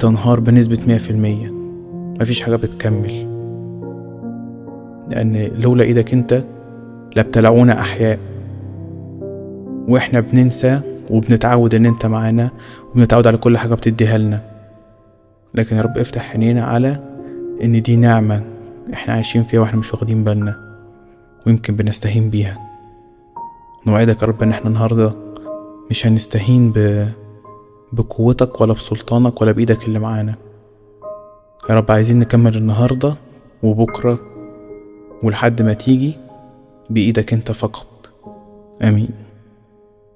بتنهار بنسبة مية في المية مفيش حاجة بتكمل لأن لولا إيدك أنت لابتلعونا أحياء وإحنا بننسى وبنتعود إن أنت معانا وبنتعود على كل حاجة بتديها لنا لكن يا رب افتح عينينا على إن دي نعمة إحنا عايشين فيها وإحنا مش واخدين بالنا ويمكن بنستهين بيها نوعدك يا رب إن إحنا النهاردة مش هنستهين ب... بقوتك ولا بسلطانك ولا بإيدك اللي معانا يا رب عايزين نكمل النهاردة وبكرة ولحد ما تيجي بإيدك أنت فقط آمين